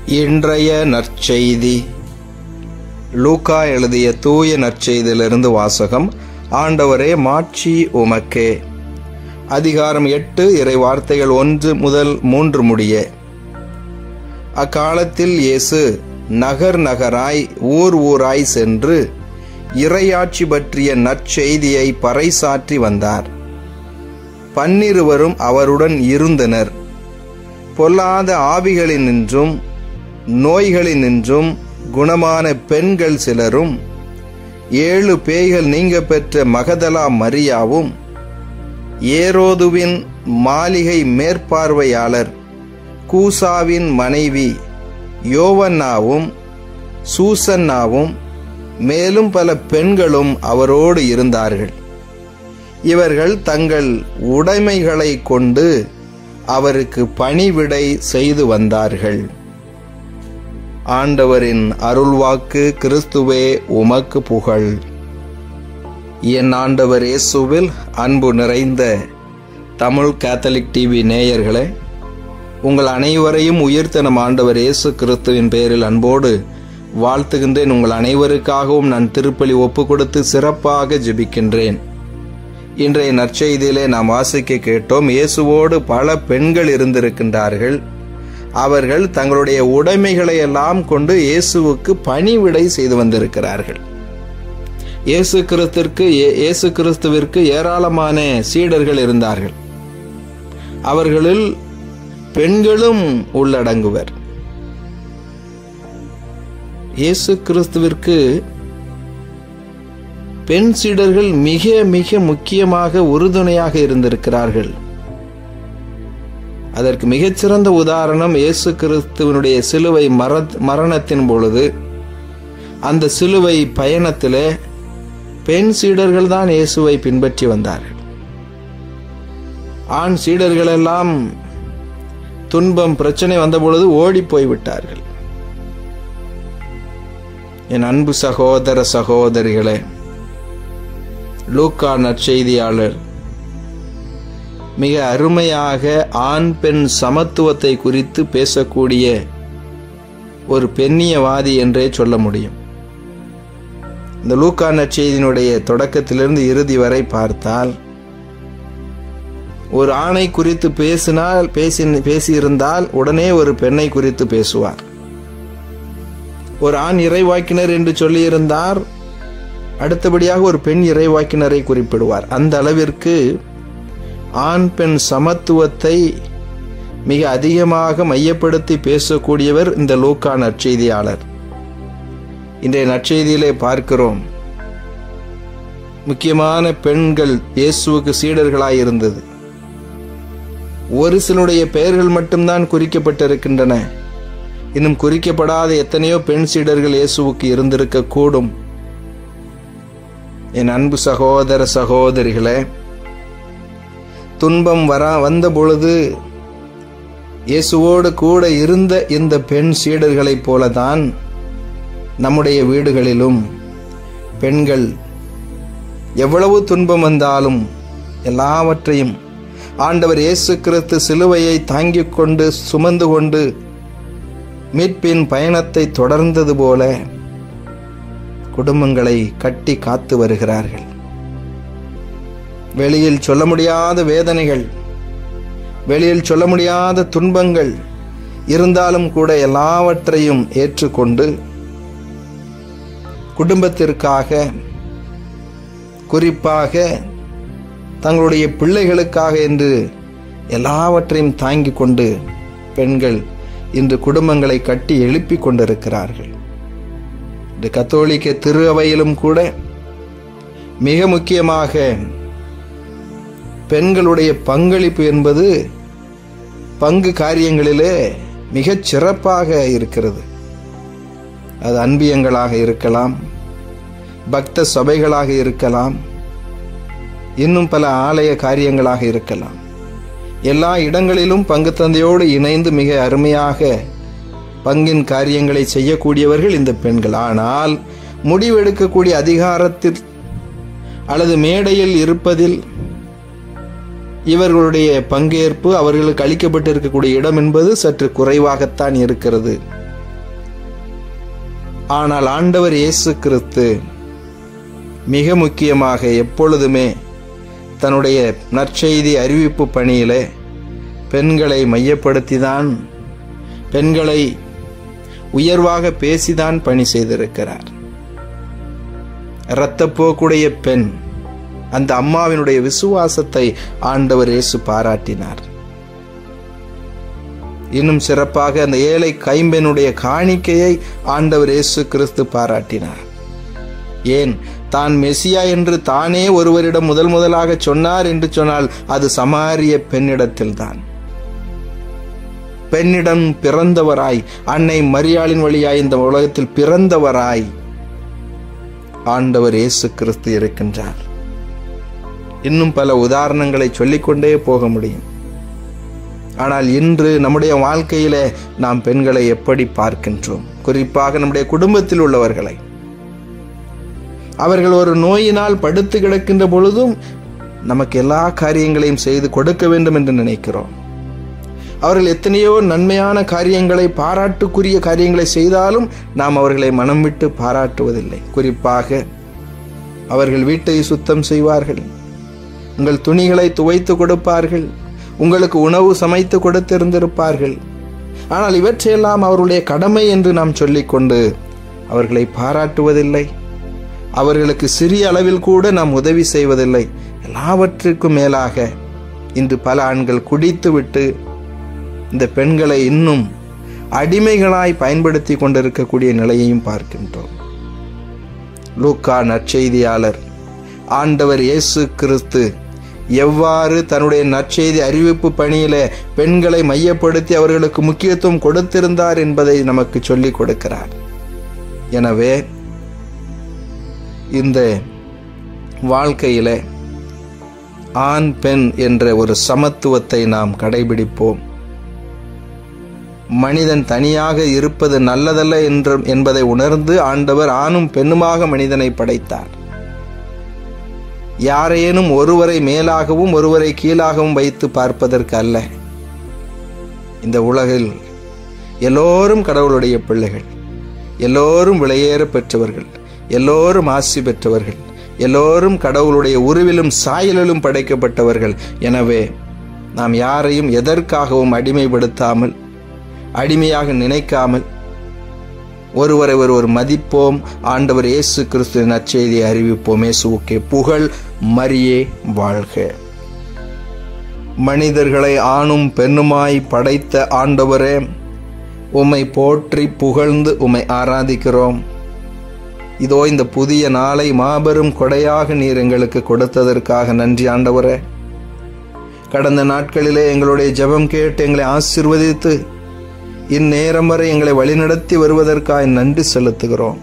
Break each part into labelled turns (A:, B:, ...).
A: இன்றைய நற்செய்தி லூக்கா எழுதிய தூய நற்செய்தியிலிருந்து வாசகம் ஆண்டவரே மாட்சி உமக்கே அதிகாரம் எட்டு இறை வார்த்தைகள் ஒன்று முதல் மூன்று முடிய அக்காலத்தில் இயேசு நகர் நகராய் ஊர் ஊராய் சென்று இறையாட்சி பற்றிய நற்செய்தியை பறைசாற்றி வந்தார் பன்னிருவரும் அவருடன் இருந்தனர் பொல்லாத ஆவிகளினின்றும் நோய்களினின்றும் குணமான பெண்கள் சிலரும் ஏழு பேய்கள் நீங்க பெற்ற மகதலா மரியாவும் ஏரோதுவின் மாளிகை மேற்பார்வையாளர் கூசாவின் மனைவி யோவன்னாவும் சூசன்னாவும் மேலும் பல பெண்களும் அவரோடு இருந்தார்கள் இவர்கள் தங்கள் உடைமைகளை கொண்டு அவருக்கு பணிவிடை செய்து வந்தார்கள் ஆண்டவரின் அருள்வாக்கு கிறிஸ்துவே உமக்கு புகழ் என் ஆண்டவர் இயேசுவில் அன்பு நிறைந்த தமிழ் கேத்தலிக் டிவி நேயர்களே உங்கள் அனைவரையும் உயிர்த்த நம் ஆண்டவர் இயேசு கிறிஸ்துவின் பெயரில் அன்போடு வாழ்த்துகின்றேன் உங்கள் அனைவருக்காகவும் நான் திருப்பலி ஒப்பு கொடுத்து சிறப்பாக ஜெபிக்கின்றேன் இன்றைய நற்செய்தியிலே நாம் வாசிக்க கேட்டோம் இயேசுவோடு பல பெண்கள் இருந்திருக்கின்றார்கள் அவர்கள் தங்களுடைய உடைமைகளை எல்லாம் கொண்டு இயேசுவுக்கு பணிவிடை செய்து வந்திருக்கிறார்கள் இயேசு கிறிஸ்திற்கு இயேசு கிறிஸ்துவிற்கு ஏராளமான சீடர்கள் இருந்தார்கள் அவர்களில் பெண்களும் உள்ளடங்குவர் இயேசு கிறிஸ்துவிற்கு பெண் சீடர்கள் மிக மிக முக்கியமாக உறுதுணையாக இருந்திருக்கிறார்கள் அதற்கு மிகச்சிறந்த உதாரணம் இயேசு கிறிஸ்துவனுடைய சிலுவை மர மரணத்தின் பொழுது அந்த சிலுவை பயணத்திலே பெண் சீடர்கள் தான் இயேசுவை பின்பற்றி வந்தார்கள் ஆண் சீடர்கள் எல்லாம் துன்பம் பிரச்சனை வந்த பொழுது ஓடி போய்விட்டார்கள் என் அன்பு சகோதர சகோதரிகளே லூக்கா நற்செய்தியாளர் மிக அருமையாக ஆண் பெண் சமத்துவத்தை குறித்து பேசக்கூடிய ஒரு பெண்ணியவாதி என்றே சொல்ல முடியும் இந்த லூக்கா நற்செய்தியினுடைய தொடக்கத்திலிருந்து இறுதி வரை பார்த்தால் ஒரு ஆணை குறித்து பேசினால் பேசி பேசியிருந்தால் உடனே ஒரு பெண்ணை குறித்து பேசுவார் ஒரு ஆண் இறைவாக்கினர் என்று சொல்லியிருந்தார் அடுத்தபடியாக ஒரு பெண் இறைவாக்கினரை குறிப்பிடுவார் அந்த அளவிற்கு ஆண் பெண் சமத்துவத்தை மிக அதிகமாக மையப்படுத்தி பேசக்கூடியவர் இந்த லூக்கா நற்செய்தியாளர் இன்றைய நற்செய்தியிலே பார்க்கிறோம் முக்கியமான பெண்கள் இயேசுவுக்கு சீடர்களாய் இருந்தது ஒரு சிலருடைய பெயர்கள் மட்டும்தான் குறிக்கப்பட்டிருக்கின்றன இன்னும் குறிக்கப்படாத எத்தனையோ பெண் சீடர்கள் இயேசுவுக்கு இருந்திருக்க கூடும் என் அன்பு சகோதர சகோதரிகளே துன்பம் வர வந்த பொழுது இயேசுவோடு கூட இருந்த இந்த பெண் சீடர்களைப் போலதான் நம்முடைய வீடுகளிலும் பெண்கள் எவ்வளவு துன்பம் வந்தாலும் எல்லாவற்றையும் ஆண்டவர் இயேசு கிறிஸ்து சிலுவையை தாங்கிக் கொண்டு சுமந்து கொண்டு மீட்பின் பயணத்தை தொடர்ந்தது போல குடும்பங்களை கட்டி காத்து வருகிறார்கள் வெளியில் சொல்ல முடியாத வேதனைகள் வெளியில் சொல்ல முடியாத துன்பங்கள் இருந்தாலும் கூட எல்லாவற்றையும் ஏற்றுக்கொண்டு குடும்பத்திற்காக குறிப்பாக தங்களுடைய பிள்ளைகளுக்காக என்று எல்லாவற்றையும் தாங்கிக் கொண்டு பெண்கள் இன்று குடும்பங்களை கட்டி எழுப்பி கொண்டிருக்கிறார்கள் இந்த கத்தோலிக்க திரு அவையிலும் கூட மிக முக்கியமாக பெண்களுடைய பங்களிப்பு என்பது பங்கு காரியங்களிலே மிகச் சிறப்பாக இருக்கிறது அது அன்பியங்களாக இருக்கலாம் பக்த சபைகளாக இருக்கலாம் இன்னும் பல ஆலய காரியங்களாக இருக்கலாம் எல்லா இடங்களிலும் பங்கு தந்தையோடு இணைந்து மிக அருமையாக பங்கின் காரியங்களை செய்யக்கூடியவர்கள் இந்த பெண்கள் ஆனால் முடிவெடுக்கக்கூடிய அதிகாரத்தில் அல்லது மேடையில் இருப்பதில் இவர்களுடைய பங்கேற்பு அவர்களுக்கு அளிக்கப்பட்டிருக்கக்கூடிய இடம் என்பது சற்று குறைவாகத்தான் இருக்கிறது ஆனால் ஆண்டவர் இயேசு கிறிஸ்து மிக முக்கியமாக எப்பொழுதுமே தன்னுடைய நற்செய்தி அறிவிப்பு பணியிலே பெண்களை மையப்படுத்திதான் பெண்களை உயர்வாக பேசிதான் பணி செய்திருக்கிறார் இரத்தப்போக்குடைய பெண் அந்த அம்மாவினுடைய விசுவாசத்தை ஆண்டவர் இயேசு பாராட்டினார் இன்னும் சிறப்பாக அந்த ஏழை கைம்பெண்ணுடைய காணிக்கையை ஆண்டவர் இயேசு கிறிஸ்து பாராட்டினார் ஏன் தான் மெசியா என்று தானே ஒருவரிடம் முதல் முதலாக சொன்னார் என்று சொன்னால் அது சமாரிய பெண்ணிடத்தில்தான் பெண்ணிடம் பிறந்தவராய் அன்னை மரியாளின் வழியாய் இந்த உலகத்தில் பிறந்தவராய் ஆண்டவர் இயேசு கிறிஸ்து இருக்கின்றார் இன்னும் பல உதாரணங்களை சொல்லிக்கொண்டே போக முடியும் ஆனால் இன்று நம்முடைய வாழ்க்கையில நாம் பெண்களை எப்படி பார்க்கின்றோம் குறிப்பாக நம்முடைய குடும்பத்தில் உள்ளவர்களை அவர்கள் ஒரு நோயினால் படுத்து கிடக்கின்ற பொழுதும் நமக்கு எல்லா காரியங்களையும் செய்து கொடுக்க வேண்டும் என்று நினைக்கிறோம் அவர்கள் எத்தனையோ நன்மையான காரியங்களை பாராட்டுக்குரிய காரியங்களை செய்தாலும் நாம் அவர்களை மனம் விட்டு பாராட்டுவதில்லை குறிப்பாக அவர்கள் வீட்டை சுத்தம் செய்வார்கள் உங்கள் துணிகளை துவைத்து கொடுப்பார்கள் உங்களுக்கு உணவு சமைத்து கொடுத்திருந்திருப்பார்கள் ஆனால் இவற்றையெல்லாம் அவருடைய கடமை என்று நாம் சொல்லிக்கொண்டு அவர்களை பாராட்டுவதில்லை அவர்களுக்கு சிறிய அளவில் கூட நாம் உதவி செய்வதில்லை எல்லாவற்றிற்கும் மேலாக இன்று பல ஆண்கள் குடித்துவிட்டு இந்த பெண்களை இன்னும் அடிமைகளாய் பயன்படுத்தி கொண்டிருக்கக்கூடிய நிலையையும் பார்க்கின்றோம் லூக்கா நற்செய்தியாளர் ஆண்டவர் இயேசு கிறிஸ்து எவ்வாறு தன்னுடைய நற்செய்தி அறிவிப்பு பணியில பெண்களை மையப்படுத்தி அவர்களுக்கு முக்கியத்துவம் கொடுத்திருந்தார் என்பதை நமக்கு சொல்லிக் கொடுக்கிறார் எனவே இந்த வாழ்க்கையில ஆண் பெண் என்ற ஒரு சமத்துவத்தை நாம் கடைபிடிப்போம் மனிதன் தனியாக இருப்பது நல்லதல்ல என்று என்பதை உணர்ந்து ஆண்டவர் ஆணும் பெண்ணுமாக மனிதனை படைத்தார் யாரேனும் ஒருவரை மேலாகவும் ஒருவரை கீழாகவும் வைத்து பார்ப்பதற்கு அல்ல இந்த உலகில் எல்லோரும் கடவுளுடைய பிள்ளைகள் எல்லோரும் விலையேற பெற்றவர்கள் எல்லோரும் ஆசி பெற்றவர்கள் எல்லோரும் கடவுளுடைய உருவிலும் சாயலிலும் படைக்கப்பட்டவர்கள் எனவே நாம் யாரையும் எதற்காகவும் அடிமைப்படுத்தாமல் அடிமையாக நினைக்காமல் ஒருவரை ஒருவர் மதிப்போம் ஆண்டவர் இயேசு கிறிஸ்துவின் நற்செய்தியை அறிவிப்போம் இயேசுவுக்கே புகழ் மரியே வாழ்க மனிதர்களை ஆணும் பெண்ணுமாய் படைத்த ஆண்டவரே உம்மை போற்றி புகழ்ந்து உம்மை ஆராதிக்கிறோம் இதோ இந்த புதிய நாளை மாபெரும் கொடையாக நீர் எங்களுக்கு கொடுத்ததற்காக நன்றி ஆண்டவரே கடந்த நாட்களிலே எங்களுடைய ஜெபம் கேட்டு எங்களை ஆசிர்வதித்து இந்நேரம் வரை எங்களை வழிநடத்தி வருவதற்காக நன்றி செலுத்துகிறோம்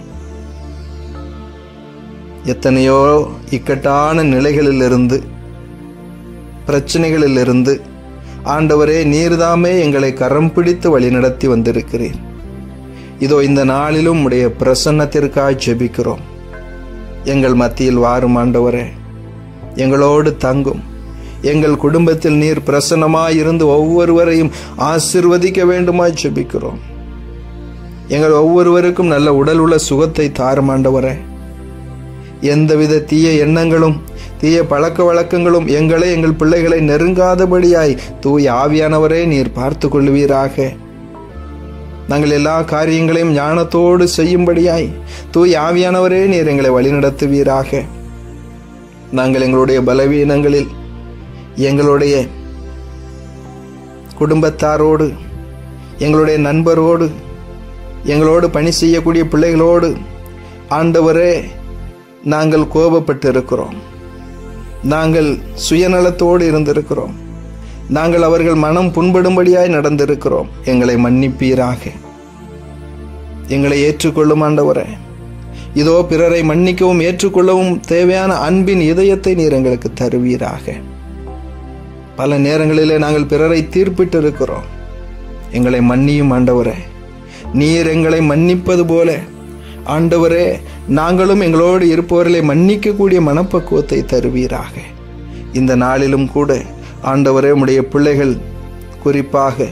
A: எத்தனையோ இக்கட்டான நிலைகளிலிருந்து பிரச்சனைகளிலிருந்து ஆண்டவரே நீர்தாமே எங்களை கரம் பிடித்து வழிநடத்தி வந்திருக்கிறீர் இதோ இந்த நாளிலும் உடைய பிரசன்னத்திற்காக ஜெபிக்கிறோம் எங்கள் மத்தியில் வாரும் ஆண்டவரே எங்களோடு தங்கும் எங்கள் குடும்பத்தில் நீர் பிரசன்னமாய் இருந்து ஒவ்வொருவரையும் ஆசிர்வதிக்க வேண்டுமாய் ஜெபிக்கிறோம் எங்கள் ஒவ்வொருவருக்கும் நல்ல உடல் உள்ள சுகத்தை தாருமாண்டவரே எந்தவித தீய எண்ணங்களும் தீய பழக்க வழக்கங்களும் எங்களை எங்கள் பிள்ளைகளை நெருங்காதபடியாய் தூய் ஆவியானவரே நீர் பார்த்து கொள்வீராக நாங்கள் எல்லா காரியங்களையும் ஞானத்தோடு செய்யும்படியாய் தூய் ஆவியானவரே நீர் எங்களை வழிநடத்துவீராக நாங்கள் எங்களுடைய பலவீனங்களில் எங்களுடைய குடும்பத்தாரோடு எங்களுடைய நண்பரோடு எங்களோடு பணி செய்யக்கூடிய பிள்ளைகளோடு ஆண்டவரே நாங்கள் கோபப்பட்டு இருக்கிறோம் நாங்கள் சுயநலத்தோடு இருந்திருக்கிறோம் நாங்கள் அவர்கள் மனம் புண்படும்படியாய் நடந்திருக்கிறோம் எங்களை மன்னிப்பீராக எங்களை ஏற்றுக்கொள்ளும் ஆண்டவரே இதோ பிறரை மன்னிக்கவும் ஏற்றுக்கொள்ளவும் தேவையான அன்பின் இதயத்தை நீர் எங்களுக்கு தருவீராக பல நேரங்களிலே நாங்கள் பிறரை தீர்ப்பிட்டு இருக்கிறோம் எங்களை மன்னியும் ஆண்டவரே நீர் எங்களை மன்னிப்பது போல ஆண்டவரே நாங்களும் எங்களோடு இருப்பவர்களை மன்னிக்கக்கூடிய மனப்பக்குவத்தை தருவீராக இந்த நாளிலும் கூட ஆண்டவரே உடைய பிள்ளைகள் குறிப்பாக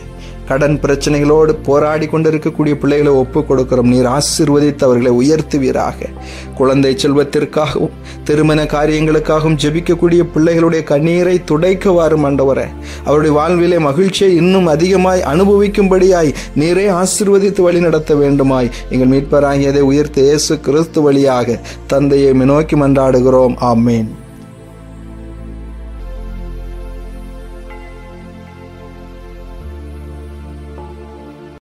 A: கடன் பிரச்சனைகளோடு போராடி கொண்டிருக்கக்கூடிய பிள்ளைகளை ஒப்பு கொடுக்கிறோம் நீர் ஆசீர்வதித்து அவர்களை உயர்த்துவீராக குழந்தை செல்வத்திற்காகவும் திருமண காரியங்களுக்காகவும் ஜெபிக்கக்கூடிய பிள்ளைகளுடைய கண்ணீரை துடைக்க வாரும் ஆண்டவரே அவருடைய வாழ்விலே மகிழ்ச்சியை இன்னும் அதிகமாய் அனுபவிக்கும்படியாய் நீரே ஆசீர்வதித்து வழி நடத்த வேண்டுமாய் எங்கள் மீட்பராகியதை உயர்த்த இயேசு கிறிஸ்து வழியாக தந்தையை நோக்கி மன்றாடுகிறோம் ஆமேன்